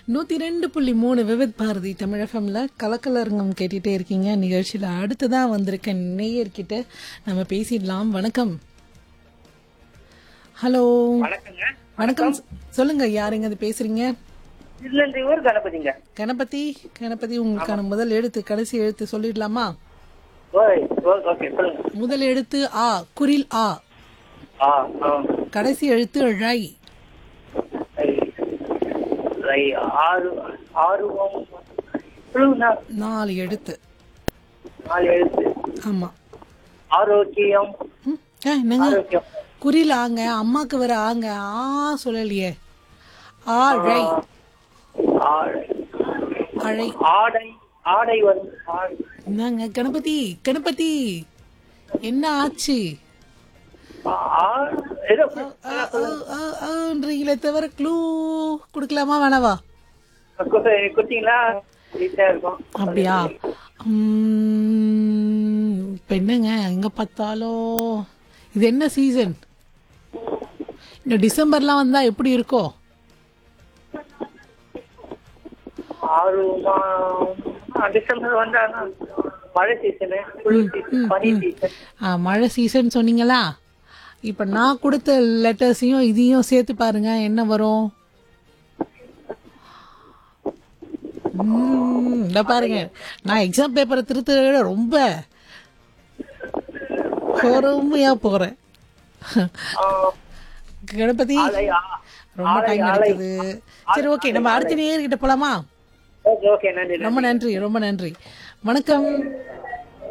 நூத்தி ரெண்டு புள்ளி மூணு விவித் பாரதி தமிழகம்ல கலக்கலரங்கம் கேட்டுட்டே இருக்கீங்க நிகழ்ச்சியில அடுத்ததா வந்திருக்க நேயர்கிட்ட நம்ம பேசிடலாம் வணக்கம் ஹலோ வணக்கங்க வணக்கம் சொல்லுங்க யாருங்க அது பேசுறீங்க இல்லன்றி ஊர் கணபதிங்க கணபதி கணபதி உங்களுக்கான முதல் எழுத்து கடைசி எழுத்து சொல்லிடலாமா ஓய் ஓ- ஓகே சொல்லுங்க முதல் எழுத்து ஆ குரில் ஆ ஆ ஆ கடைசி எழுத்து ழை ஐ, ஐ, ஆறு ஆர்வம் சொல்லுங்கண்ணா நாலு எழுத்து நாலு எழுத்து ஆமா ஆரோக்கியம் ம், ஆ, என்னங்க ஆரோக்கியம் குறில் ஆங்க அம்மாக்கு வர ஆங்க ஆ சொல்லலையே ஆ ழை ஆடை அழை ஆடை ஆடை வரும் ஆடை. என்னங்க கணபதி கணபதி என்ன ஆச்சு ஆ- ஆ- ஏதோ ஆ, ஆ, ஆ, ஆன்றீங்களே தவிர க்ளூ கொடுக்கலாமா வேணாவா கு- குத்திங்களா ஈஸியா இருக்கும் அப்படியா உம், இப்ப என்னங்க எங்க பார்த்தாலும் இது என்ன சீசன் இந்த டிசம்பர்லாம் வந்தா எப்படி இருக்கும் ஆர்வமா ஆ, டிசம்பர் வந்தானா மழை சீசனு குளிர் சீசன் பனி சீசன் ஆ, மழை சீசன் சொன்னீங்களா இப்ப நான் கொடுத்த லெட்டர்ஸையும் இதையும் சேர்த்து பாருங்க என்ன வரும் உம், இந்த பாருங்க நான் எக்ஸாம் பேப்பரை திருத்ததை விட ரொம்ப பொறுமையா போறேன் ஆ, கணபதி ஆலை, ஆ. ரொம்ப டைம் எடுக்குது சரி ஓகே நம்ம அடுத்த நேர்கிட்ட போலாமா ஓகே ஓகே நன்றி நன்றி ரொம்ப நன்றி ரொம்ப நன்றி வணக்கம்